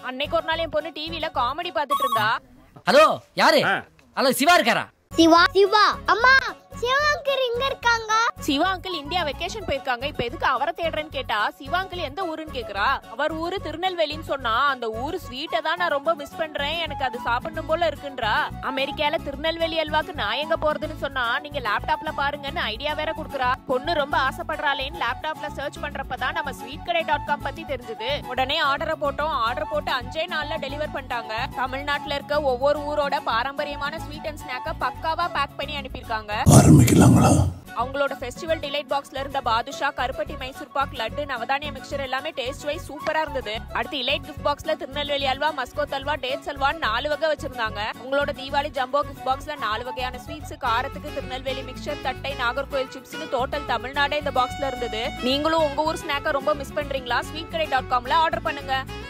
அன்னைக்கு ஒரு நாள் என் பொண்ணு டிவில காமெடி பார்த்துட்டு இருந்தா ஹலோ யாரு ஹலோ சிவா இருக்காரா சிவா சிவா அம்மா சிவங்கர் இங்க இருக்காங்க சிவா அங்கிள் இந்தியா வெக்கேஷன் போயிருக்காங்க இப்ப எதுக்கு அவரை தேடுறேன்னு கேட்டா சிவா அங்கிள் எந்த ஊருன்னு கேக்குறா அவர் ஊரு திருநெல்வேலின்னு சொன்னா அந்த ஊரு ஸ்வீட்டை தான் நான் ரொம்ப மிஸ் பண்றேன் எனக்கு அது சாப்பிடணும் போல இருக்குன்றா அமெரிக்கால திருநெல்வேலி அல்வாக்கு நான் எங்க போறதுன்னு சொன்னா நீங்க லேப்டாப்ல பாருங்கன்னு ஐடியா வேற குடுக்குறா பொண்ணு ரொம்ப ஆசைப்படுறாளேன்னு லேப்டாப்ல சர்ச் பண்றப்பதான் நம்ம ஸ்வீட் கடை டாட் காம் பத்தி தெரிஞ்சது உடனே ஆர்டரை போட்டோம் ஆர்டர் போட்டு அஞ்சே நாள்ல டெலிவர் பண்ணிட்டாங்க தமிழ்நாட்டுல இருக்க ஒவ்வொரு ஊரோட பாரம்பரியமான ஸ்வீட் அண்ட் ஸ்நாக்க பக்காவா பேக் பண்ணி அனுப்பியிருக்காங்க அவங்களோட ஃபெஸ்டிவல் டிலைட் பாக்ஸ்ல இருந்த பாதுஷா கருப்பட்டி மைசூர் பாக் லட்டு நவதானிய மிக்சர் எல்லாமே டேஸ்ட் வைஸ் சூப்பரா இருந்தது அடுத்து இலைட் கிஃப்ட் பாக்ஸ்ல திருநெல்வேலி அல்வா மஸ்கோத் அல்வா டேட்ஸ் அல்வா நாலு வகை வச்சிருந்தாங்க உங்களோட தீபாவளி ஜம்போ கிஃப்ட் பாக்ஸ்ல நாலு வகையான ஸ்வீட்ஸ் காரத்துக்கு திருநெல்வேலி மிக்சர் தட்டை நாகர்கோயில் சிப்ஸ்னு டோட்டல் தமிழ்நாடே இந்த பாக்ஸ்ல இருந்தது நீங்களும் உங்க ஊர் ஸ்நாக்கை ரொம்ப மிஸ் பண்றீங்களா ஸ்வீட் கடை டாட் காம்ல ஆர்டர் பண்ணுங்க